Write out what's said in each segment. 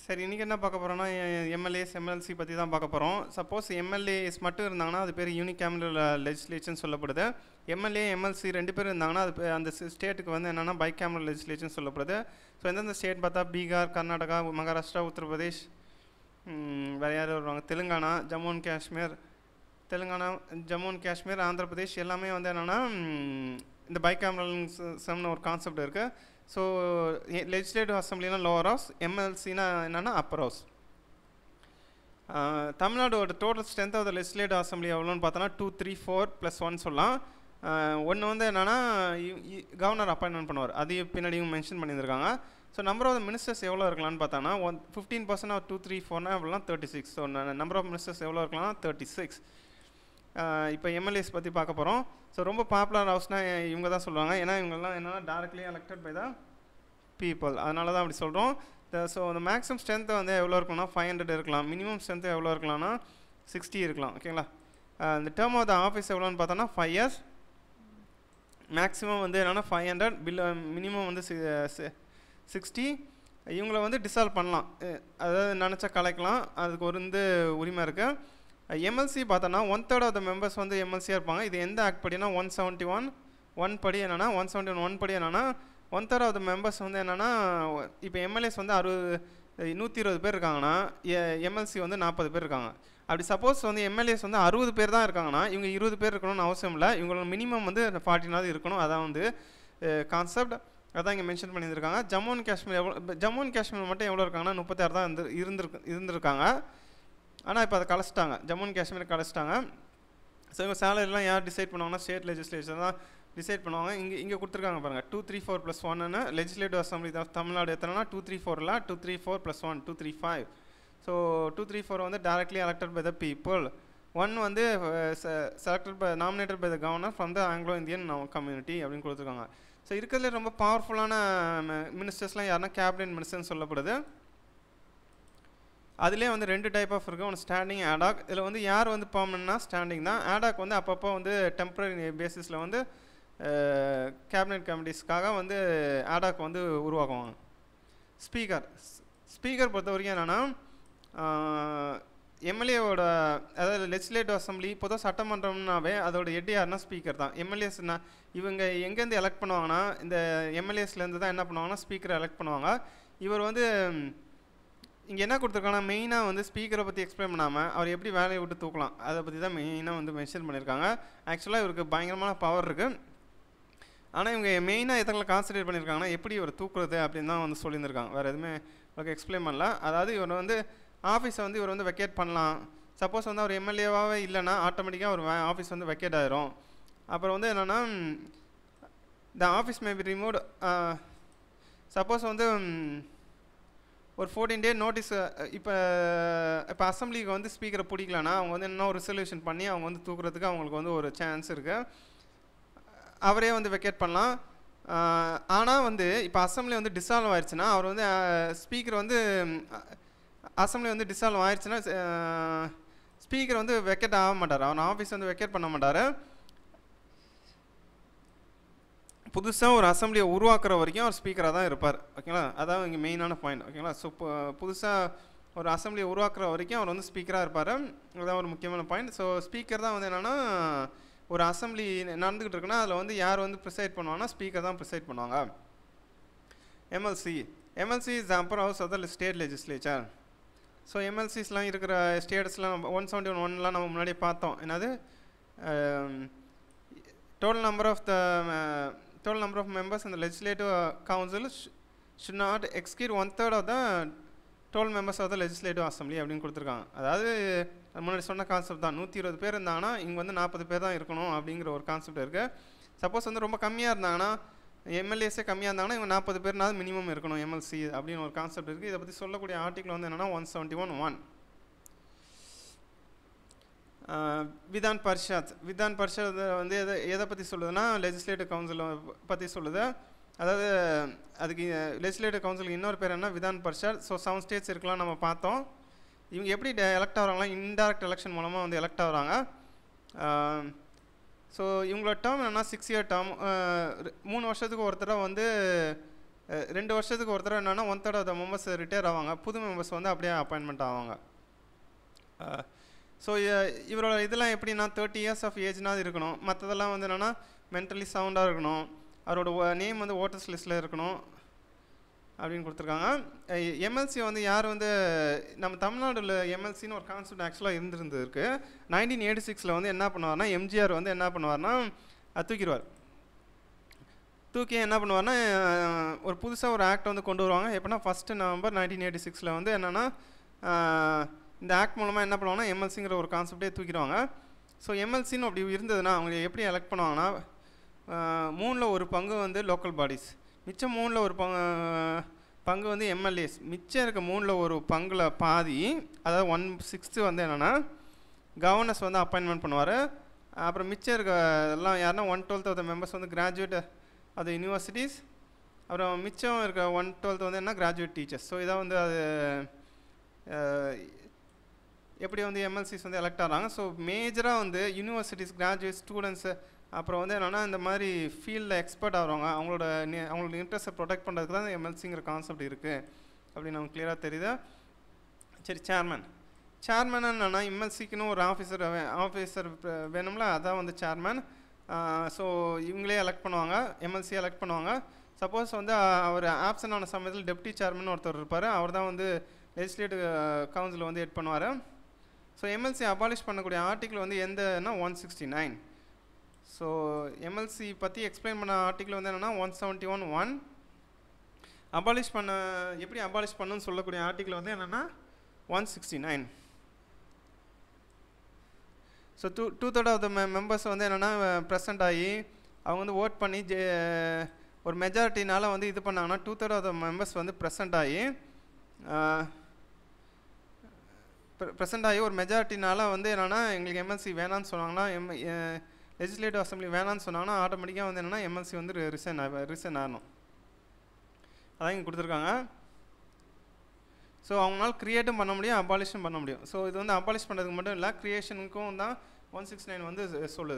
சரி இன்றைக்கி என்ன பார்க்க போகிறோம்னா எம்எல்ஏஸ் எம்எல்சி பற்றி தான் பார்க்க போகிறோம் சப்போஸ் எம்எல்ஏஸ் மட்டும் இருந்தாங்கன்னா அது பேர் யூனிகேமில் லெஜிஸ்லேஷன் சொல்லப்படுது எம்எல்ஏ எம்எல்சி ரெண்டு பேர் இருந்தாங்கன்னா அது பே- அந்த ஸ்டேட்டுக்கு வந்து என்னென்னா பைகேமில் லெஜிஸ்லேஷன் சொல்லப்படுது ஸோ எந்தெந்த ஸ்டேட் பார்த்தா பீகார் கர்நாடகா மகாராஷ்டிரா உத்தரப்பிரதேஷ் ம், வேற யார் வருவாங்க தெலுங்கானா ஜம்மு அண்ட் காஷ்மீர் தெலுங்கானா ஜம்மு அண்ட் காஷ்மீர் ஆந்திர பிரதேஷ் எல்லாமே வந்து என்னென்னா இந்த பைகேமரல்ஸ்னு ஒரு கான்செப்ட் இருக்குது ஸோ லெஜிஸ்லேட்டிவ் அசம்பிளினா லோவர் ஹவுஸ் எம்எல்சினா என்னென்னா அப்பர் ஹவுஸ் தமிழ்நாடோட total strength of the legislative assembly எவ்வளோன்னு பார்த்தோன்னா two three four plus one சொல்லலாம் ஒன்று வந்து என்னென்னா கவர்னர் அப்பாயின்மெண்ட் பண்ணுவார் அதையும் பின்னாடியும் மென்ஷன் பண்ணியிருக்காங்க ஸோ நம்பர் ஆஃப் மினிஸ்டர்ஸ் எவ்வளோ இருக்கலாம்னு பார்த்தோன்னா one fifteen percent of two three ஃபோர்னா எவ்வளோ thirty six so number of ministers எவ்வளோ இருக்கலாம் தேர்ட்டி சிக்ஸ் இப்போ எம்எல்ஏஸ் பற்றி பார்க்க போகிறோம் ஸோ ரொம்ப பாப்புலர் ஹவுஸ்னால் இவங்க தான் சொல்லுவாங்க ஏன்னா இவங்கெல்லாம் என்னென்னா directly elected by the people அதனால தான் அப்படி சொல்கிறோம் ஸோ அந்த மேக்ஸிமம் ஸ்ட்ரென்த் வந்து எவ்வளோ இருக்கலாம்னா ஃபைவ் ஹண்ட்ரட் இருக்கலாம் மினிமம் ஸ்ட்ரென்த் எவ்வளோ இருக்கலாம்னா சிக்ஸ்டி இருக்கலாம் ஓகேங்களா இந்த டேர்ம் ஆஃப் த ஆஃபீஸ் எவ்வளோன்னு பார்த்தோன்னா ஃபைவ் இயர்ஸ் மேக்ஸிமம் வந்து என்னென்னா ஃபைவ் ஹண்ட்ரட் பில் மினிமம் வந்து சிக்ஸ்டி இவங்கள வந்து டிசால்வ் பண்ணலாம் அஹ் அதாவது நினச்சா கலைக்கலாம் அதுக்கு ஒரு வந்து உரிமை இருக்குது எம்எல்சி பார்த்தோன்னா one third of the members வந்து எம்எல்சியாக இருப்பாங்க இது எந்த ஆக்ட் படினா ஒன் செவன்ட்டி ஒன் ஒன் படி என்னென்னா ஒன் செவன்ட்டி ஒன் ஒன் படி என்னென்னா one third of the members வந்து என்னென்னா இப்போ எம்எல்ஏஸ் வந்து அறுபது நூற்றி இருபது பேர் இருக்காங்கன்னா எம்எல்சி வந்து நாற்பது பேர் இருக்காங்க அப்படி சப்போஸ் வந்து எம்எல்ஏஸ் வந்து அறுபது பேர் தான் இருக்காங்கன்னா இவங்க இருபது பேர் இருக்கணும்னு அவசியம் இல்லை இவங்களோட மினிமம் வந்து ஃபார்ட்டினாவது இருக்கணும் அதான் வந்து கான்செப்ட் அதான் இங்கே மென்ஷன் பண்ணியிருக்காங்க ஜம்மு அண்ட் காஷ்மீர் எவ்வளோ இப்ப ஜம்மு அண்ட் காஷ்மீர் மட்டும் எவ்வளோ இருக்காங்கன்னா முப்பத்தாறு தான் இருந்து இருந்திருக்கு இருந்திருக்காங்க ஆனால் இப்போ அதை கலைச்சிட்டாங்க ஜம்மு அண்ட் காஷ்மீர் கலைச்சிட்டாங்க ஸோ இவங்க சேலரிலாம் யார் டிசைட் பண்ணுவாங்கன்னா ஸ்டேட் லெஜிஸ்லேச்சர் தான் டிசைட் பண்ணுவாங்க இங்கே இங்கே கொடுத்துருக்காங்க பாருங்கள் டூ த்ரீ ஃபோர் ப்ளஸ் ஒன்னு லெஜிஸ்லேட்டிவ் அசம்பிளி தான் தமிழ்நாடு எத்தனைனா டூ த்ரீ ஃபோரில் two three four plus one two three five so two three four வந்து directly elected by the people one வந்து selected by nominated by the governor from the Anglo Indian community அப்படின்னு கொடுத்துருக்காங்க so இருக்கிறதுல ரொம்ப பவர்ஃபுல்லான மினிஸ்டர்ஸ்லாம் யாருன்னா cabinet மினிஸ்டர்னு சொல்லப்படுது அதுலேயே வந்து ரெண்டு டைப் ஆஃப் இருக்குது ஒன்று ஸ்டாண்டிங் ஆடாக் இதில் வந்து யார் வந்து பர்மனெண்ட்னா ஸ்டாண்டிங் தான் ஆடாக் வந்து அப்பப்போ வந்து டெம்பரரி பேசிஸில் வந்து கேபினெட் கமிட்டிஸ்க்காக வந்து ஆடாக் வந்து உருவாக்குவாங்க ஸ்பீக்கர் ஸ்பீக்கர் பொறுத்த வரைக்கும் என்னென்னா எம்எல்ஏவோட அதாவது லெஜிஸ்லேட்டிவ் அசம்பிளி பொதுவாக சட்டமன்றம்னாவே அதோட ஹெட் யாருன்னா ஸ்பீக்கர் தான் எம்எல்ஏஸ்னா இவங்க எங்கேருந்து எலெக்ட் பண்ணுவாங்கன்னா இந்த எம்எல்ஏஸ்லேருந்து தான் என்ன பண்ணுவாங்கன்னா ஸ்பீக்கரை எலெக்ட் பண்ணுவாங்க இவர் வந்து இங்கே என்ன கொடுத்துருக்காங்கன்னா மெயினாக வந்து ஸ்பீக்கரை பற்றி எக்ஸ்பிளைன் பண்ணாமல் அவர் எப்படி வேலையை விட்டு தூக்கலாம் அதை பற்றி தான் மெயினாக வந்து மென்ஷன் பண்ணியிருக்காங்க ஆக்சுவலாக இவருக்கு பயங்கரமான பவர் இருக்குது ஆனால் இவங்க மெயினாக எத்தனை கான்சன்ட்ரேட் பண்ணியிருக்காங்கன்னா எப்படி இவர் தூக்குறது அப்படின்னு தான் வந்து சொல்லியிருந்திருக்காங்க வேறு எதுவுமே அவருக்கு எக்ஸ்பிளைன் பண்ணல அதாவது இவர் வந்து ஆஃபீஸை வந்து இவர் வந்து வெக்கேட் பண்ணலாம் சப்போஸ் வந்து அவர் எம்எல்ஏவாகவே இல்லைன்னா ஆட்டோமேட்டிக்காக ஒரு ஆஃபீஸ் வந்து வெக்கேட் ஆயிரும் அப்புறம் வந்து என்னென்னா the office may be remove suppose வந்து ம், ஒரு ஃபோர்டீன் டே நோட்டீஸ் இப்போ இப்போ அசம்பிளிக்கு வந்து ஸ்பீக்கரை பிடிக்கலன்னா அவங்க வந்து என்ன ஒரு ரிசல்யூஷன் பண்ணி அவங்க வந்து தூக்குறதுக்கு அவங்களுக்கு வந்து ஒரு சான்ஸ் இருக்குது அவரே வந்து வெக்கேட் பண்ணலாம் ஆனால் வந்து இப்போ அசம்பிளி வந்து டிசால்வ் ஆயிடுச்சுன்னா அவர் வந்து ஸ்பீக்கர் வந்து அசம்பிளி வந்து டிசால்வ் ஆயிடுச்சுன்னா ஸ்பீக்கர் வந்து வெக்கேட் ஆக மாட்டார் அவர் ஆஃபீஸ் வந்து வெக்கேட் பண்ண மாட்டார் புதுசாக ஒரு அசம்பிளியை உருவாக்குற வரைக்கும் அவர் ஸ்பீக்கராக தான் இருப்பார் ஓகேங்களா அதான் இங்கே மெயினான பாயிண்ட் ஓகேங்களா ஸோ புதுசாக ஒரு அசம்பிளியை உருவாக்குற வரைக்கும் அவர் வந்து ஸ்பீக்கராக இருப்பார் அதுதான் ஒரு முக்கியமான பாயிண்ட் ஸோ ஸ்பீக்கர் தான் வந்து என்னென்னா ஒரு அசம்பிளி நடந்துக்கிட்டு இருக்குன்னா அதில் வந்து யார் வந்து ப்ரிசைட் பண்ணுவாங்கன்னா ஸ்பீக்கர் தான் ப்ரிசைட் பண்ணுவாங்க MLC MLC is upper house of the state legislature so எம்எல்சிஸ்லாம் இருக்கிற ஸ்டேட்ஸ்லாம் ஒன் செவன்ட்டி ஒன் ஒன்லாம் நம்ம முன்னாடி பார்த்தோம் என்னது total number of the total number of members in the legislative uh, council sh- should not exceed one third of the total members of the legislative assembly அப்படின்னு கொடுத்துருக்காங்க அதாவது நான் முன்னாடி சொன்ன கான்செப்ட் தான் நூற்றி இருபது பேர் இருந்தாங்கன்னா இங்கே வந்து நாற்பது பேர் தான் இருக்கணும் அப்படிங்கிற ஒரு கான்செப்ட் இருக்குது சப்போஸ் வந்து ரொம்ப கம்மியாக இருந்தாங்கன்னா எம்எல்ஏஸே கம்மியாக இருந்தாங்கன்னா இவங்க நாற்பது பேர்னாவது மினிமம் இருக்கணும் எம்எல்சி அப்படின்னு ஒரு கான்செப்ட் இருக்குது இதை பற்றி சொல்லக்கூடிய ஆர்டிக்கல் வந்து என்னென்னா one seventy one one Vidhan Parishad Vidhan Parishad வந்து எதை எதை பற்றி சொல்லுதுன்னா லெஜிஸ்லேட்டிவ் கவுன்சில் பற்றி சொல்லுது அதாவது அதுக்கு லெஜிஸ்லேட்டிவ் கவுன்சிலுக்கு இன்னொரு பேர் என்ன Vidhan Parishad so seven states இருக்கலாம் நம்ம பார்த்தோம் இவங்க எப்படி எலெக்ட் ஆகிறாங்களா இன்டைரக்ட் எலெக்ஷன் மூலமாக வந்து எலெக்ட் ஆகுறாங்க ஸோ இவங்களோட டேர்ம் என்னன்னா சிக்ஸ் இயர் டேர்ம் மூணு வருஷத்துக்கு ஒரு தடவை வந்து அஹ், ரெண்டு வருஷத்துக்கு ஒரு தடவை என்னன்னா one third of the members retire ஆவாங்க புது மெம்பர்ஸ் வந்து அப்படியே அப்பாயின்மெண்ட் ஆவாங்க ஸோ இவரோட இதெல்லாம் எப்படின்னா தேர்ட்டி இயர்ஸ் ஆஃப் ஏஜ்னாவது இருக்கணும் மற்றதெல்லாம் வந்து என்னென்னா மென்டலி சவுண்டாக இருக்கணும் அவரோட நேம் வந்து ஓட்டர்ஸ் லிஸ்ட்டில் இருக்கணும் அப்படின்னு கொடுத்துருக்காங்க எம்எல்சி வந்து யார் வந்து நம்ம தமிழ்நாடுல எம்எல்சின்னு ஒரு கான்செப்ட் ஆக்சுவலாக இருந்திருந்திருக்கு நைன்டீன் எயிட்டி சிக்ஸில் வந்து என்ன பண்ணுவார்னா எம்ஜிஆர் வந்து என்ன பண்ணுவார்னா அஹ், தூக்கிடுவார் தூக்கி என்ன பண்ணுவார்னா அஹ், ஒரு புதுசாக ஒரு ஆக்ட் வந்து கொண்டு வருவாங்க எப்படின்னா ஃபஸ்ட்டு நவம்பர் நைன்டீன் எயிட்டி சிக்ஸில் வந்து என்னென்னா இந்த ஆக்ட் மூலமாக என்ன பண்ணுவாங்கன்னா எம்எல்சிங்கிற ஒரு கான்செப்டே தூக்கிடுவாங்க ஸோ எம்எல்சின்னு அப்படி இருந்ததுன்னா அவங்க எப்படி எலெக்ட் பண்ணுவாங்கன்னா மூணில் ஒரு பங்கு வந்து லோக்கல் பாடிஸ் மிச்சம் மூணில் ஒரு பங்கு பங்கு வந்து எம்எல்ஏஸ் மிச்சம் இருக்க மூணில் ஒரு பங்கில் பாதி அதாவது ஒன் சிக்ஸ்த்து வந்து என்னென்னா கவர்னர்ஸ் வந்து அப்பாயின்மெண்ட் பண்ணுவார் அப்புறம் மிச்சம் இருக்க எல்லாம் யாருன்னா one twelfth of the members வந்து கிராஜுவேட் ஆஃப் த யூனிவர்சிட்டிஸ் அப்புறம் மிச்சம் இருக்க ஒன் டுவெல்த் வந்து என்ன கிராஜுவேட் டீச்சர்ஸ் ஸோ இதான் வந்து அது அஹ், எப்படி வந்து எம்எல்சிஸ் வந்து எலெக்ட் ஆகிறாங்க ஸோ மேஜராக வந்து யூனிவர்சிட்டிஸ் கிராஜுவேட் ஸ்டூடெண்ட்ஸு அப்புறம் வந்து என்னென்னா இந்த மாதிரி ஃபீல்டில் எக்ஸ்பர்ட் ஆகிறவங்க அவங்களோட நி- அவங்களோட இன்ட்ரெஸ்ட்டை ப்ரொடெக்ட் பண்ணுறதுக்கு தான் எம்எல்சிங்கிற கான்செப்ட் இருக்குது அப்படின்னு நமக்கு கிளியராக தெரியுது சரி சேர்மன் சேர்மன் என்னன்னா எம்எல்சிக்குன்னு ஒரு ஆஃபீஸர் ஆஃபீஸர் வேணும்ல அதான் வந்து சேர்மன் ஸோ இவங்களே எலெக்ட் பண்ணுவாங்க எம்எல்சி எலெக்ட் பண்ணுவாங்க சப்போஸ் வந்து அஹ், அவர் ஆப்சன்ட் ஆன சமயத்தில் டெப்டி சேர்மன் ஒருத்தர் இருப்பார் அவர் தான் வந்து லெஜிஸ்லேட்டிவ் கவுன்சில் வந்து ஹெட் பண்ணுவார் ஸோ எம்எல்சி அபாலிஷ் பண்ணக்கூடிய ஆர்டிக்கிள் வந்து எந்தனா one sixty nine so MLC பற்றி எக்ஸ்பிளைன் பண்ண ஆர்டிக்கிள் வந்து என்னென்னா one seventy one one abolish பண்ண எப்படி அபாலிஷ் பண்ணுன்னு சொல்லக்கூடிய ஆர்டிக்கிள் வந்து என்னென்னா one sixty nine so two two third of the members வந்து என்னென்னா ப்ரெசென்ட் ஆகி அவங்க வந்து ஓட் பண்ணி ஜெ ஒரு மெஜாரிட்டினால வந்து இது பண்ணாங்கன்னா two third of the members வந்து ப்ரெசென்ட் ஆகி ப்ரெசென்ட் ஆகி ஒரு மெஜாரிட்டினால வந்து என்னென்னா எங்களுக்கு எம்எல்சி வேணான்னு சொன்னாங்கன்னா எம் லெஜிஸ்லேட்டிவ் அசம்பிளி வேணான்னு சொன்னாங்கன்னா ஆட்டோமேட்டிக்காக வந்து என்னென்னா எம்எல்சி வந்து ரிசைன் ரிசைன் ஆகணும் அதான் இங்கே கொடுத்துருக்காங்க ஸோ அவங்களால க்ரியேட்டும் பண்ண முடியும் அபாலிஷும் பண்ண முடியும் ஸோ இது வந்து அபாலிஷ் பண்ணுறதுக்கு மட்டும் இல்லை க்ரியேஷனுக்கும் தான் ஒன் சிக்ஸ் நைன் வந்து சொ- சொல்லுது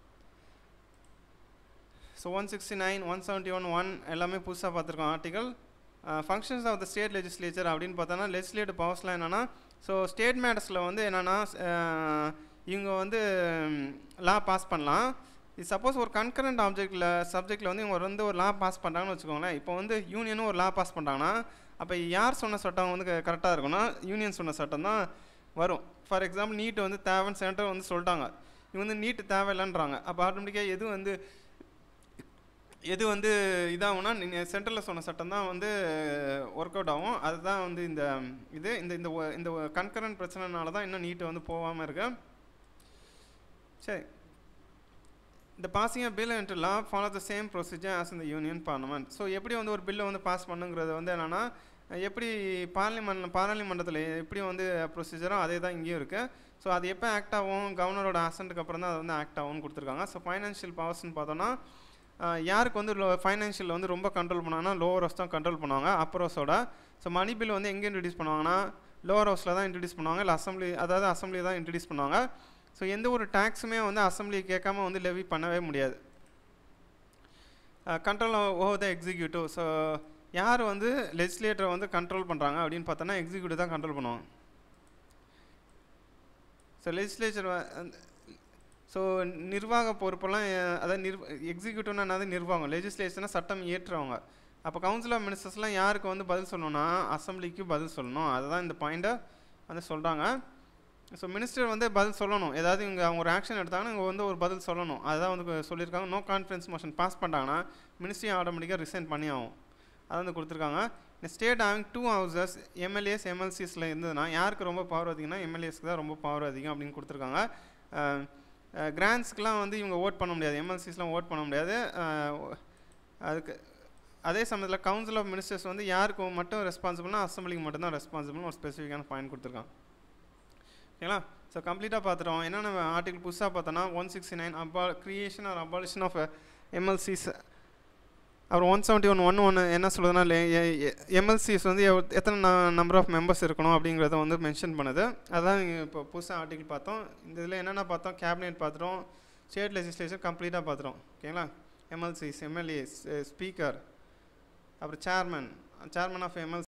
so one sixty nine one seventy one one எல்லாமே புதுசாக பார்த்துருக்கோம் article functions of the state legislature அப்படின்னு பார்த்தோன்னா லெஜிஸ்லேட்டிவ் பவர்ஸ்லாம் என்னென்னா ஸோ ஸ்டேட் மேட்டர்ஸில் வந்து என்னென்னா இவங்க வந்து லா பாஸ் பண்ணலாம் இது சப்போஸ் ஒரு கன்கரண்ட் ஆப்ஜெக்டில் சப்ஜெக்டில் வந்து இவங்க வந்து ஒரு லா பாஸ் பண்ணுறாங்கன்னு வச்சுக்கோங்களேன் இப்போ வந்து யூனியனும் ஒரு லா பாஸ் பண்ணுறாங்கன்னா அப்போ யார் சொன்ன சட்டம் வந்து கரெக்டாக இருக்கும்னா யூனியன் சொன்ன சட்டம் தான் வரும் ஃபார் எக்ஸாம்பிள் நீட் வந்து தேவைன்னு சென்டர் வந்து சொல்லிட்டாங்க இவங்க வந்து நீட்டு தேவையில்லைன்றாங்க அப்போ ஆட்டோமேட்டிக்காக எது வந்து எது வந்து இதாகும்னா நீங்கள் சென்ட்ரலில் சொன்ன சட்டம் தான் வந்து ஒர்க் அவுட் ஆகும் அதுதான் வந்து இந்த இது இந்த இந்த ஒ- இந்த கன்கரண்ட் பிரச்சனைனால தான் இன்னும் நீட்டு வந்து போகாமல் இருக்கு சரி இந்த passing a bill into law follow the same procedure as in the union parliament so எப்படி வந்து ஒரு பில்லை வந்து பாஸ் பண்ணுங்கிறது வந்து என்னென்னா எப்படி பார்லிமெண்ட் பாராளுமன்றத்தில் எப்படி வந்து ப்ரொசீஜரோ அதே தான் இங்கேயும் இருக்குது ஸோ அது எப்போ ஆக்ட் ஆகும் கவர்னரோட ஆசன்ட்டுக்கு அப்புறம் தான் அது வந்து ஆக்ட் ஆகும்னு கொடுத்துருக்காங்க ஸோ ஃபைனான்ஷியல் பவர்ஸ்னு பார்த்தோன்னா அஹ், யாருக்கு வந்து ஃபைனான்ஷியல் வந்து ரொம்ப கண்ட்ரோல் பண்ணாங்கன்னா லோவர் ஹவுஸ் தான் கண்ட்ரோல் பண்ணுவாங்க அப்பர் ஹவுஸோட ஸோ மணி பில் வந்து எங்கே இன்ட்ரடியூஸ் பண்ணுவாங்கன்னா லோவர் ஹவுஸில் தான் இன்ட்ரடியூஸ் பண்ணுவாங்க இல்லை அசம்பிளி அதாவது அசம்பிளி தான் இன்ட்ரடியூஸ் பண்ணுவாங்க ஸோ எந்த ஒரு டேக்ஸுமே வந்து அசம்பிளி கேட்காம வந்து லெவி பண்ணவே முடியாது control over the executive so யார் வந்து லெஜிஸ்லேட்டரை வந்து கண்ட்ரோல் பண்ணுறாங்க அப்படின்னு பார்த்தோன்னா எக்ஸிக்யூட்டிவ் தான் கண்ட்ரோல் பண்ணுவாங்க ஸோ லெஜிஸ்லேச்சர் ஸோ நிர்வாக பொறுப்பெல்லாம் அஹ், அதாவது நிர்வ எக்ஸிக்யூட்டிவ்னா என்னது நிர்வாகம் லெஜிஸ்லேஷனை சட்டம் இயற்றுறவங்க அப்போ கவுன்சில் ஆஃப் மினிஸ்டர்ஸ்லாம் யாருக்கு வந்து பதில் சொல்லணும்னா அசம்பிளிக்கு பதில் சொல்லணும் அதுதான் இந்த பாயிண்ட்டை வந்து சொல்கிறாங்க ஸோ மினிஸ்டர் வந்து பதில் சொல்லணும் ஏதாவது இவங்க அவங்க ஒரு ஆக்ஷன் எடுத்தாங்கன்னா இவங்க வந்து ஒரு பதில் சொல்லணும் அதுதான் வந்து சொல்லியிருக்காங்க நோ கான்ஃபிடன்ஸ் மோஷன் பாஸ் பண்ணிட்டாங்கன்னா மினிஸ்ட்ரி ஆட்டோமேட்டிக்காக ரிசைன் பண்ணி ஆகும் அதான் வந்து கொடுத்துருக்காங்க இந்த state having two houses MLAs எம்எல்சிஸில் இருந்ததுன்னா யாருக்கு ரொம்ப பவர் அதிகம்னா எம்எல்ஏஸ்க்கு தான் ரொம்ப பவர் அதிகம் அப்படின்னு கொடுத்துருக்காங்க கிராண்ட்ஸ்க்குலாம் வந்து இவங்க ஓட் பண்ண முடியாது எம்எல்சிஸ்லாம் ஓட் பண்ண முடியாது அஹ், அதுக்கு அதே சமயத்தில் கவுன்சில் ஆஃப் மினிஸ்டர்ஸ் வந்து யாருக்கு மட்டும் ரெஸ்பான்சிபிள்னா அசம்பிளிக்கு மட்டும்தான் ரெஸ்பான்சிபிள்னு ஒரு ஸ்பெசிஃபிக்கான பாயிண்ட் கொடுத்துருக்காங்க ஓகேங்களா ஸோ கம்ப்ளீட்டாக பார்த்துட்டோம் என்னென்ன ஆர்டிகல் புதுசாக பார்த்தோன்னா ஒன் சிக்ஸ்டி நைன் அபா creation or abolition of MLCs அப்புறம் ஒன் செவன்ட்டி ஒன் ஒன் ஒன்று என்ன சொல்லுதுன்னா எம்எல்சிஸ் வந்து எவ்- எத்தனை நம்பர் ஆஃப் மெம்பர்ஸ் இருக்கணும் அப்படிங்கிறத வந்து மென்ஷன் பண்ணுது அதான் இங்க இப்போ புதுசாக ஆர்டிகல் பார்த்தோம் இந்த இதில் என்னென்ன பார்த்தோம் கேபினெட் பார்த்துட்டோம் ஸ்டேட் லெஜிஸ்லேஷன் கம்ப்ளீட்டாக பார்த்துட்டோம் ஓகேங்களா எம்எல்சிஸ் எம்எல்ஏஸ் ஸ்பீக்கர் அப்புறம் சேர்மன் சேர்மன் ஆஃப் எம்எல்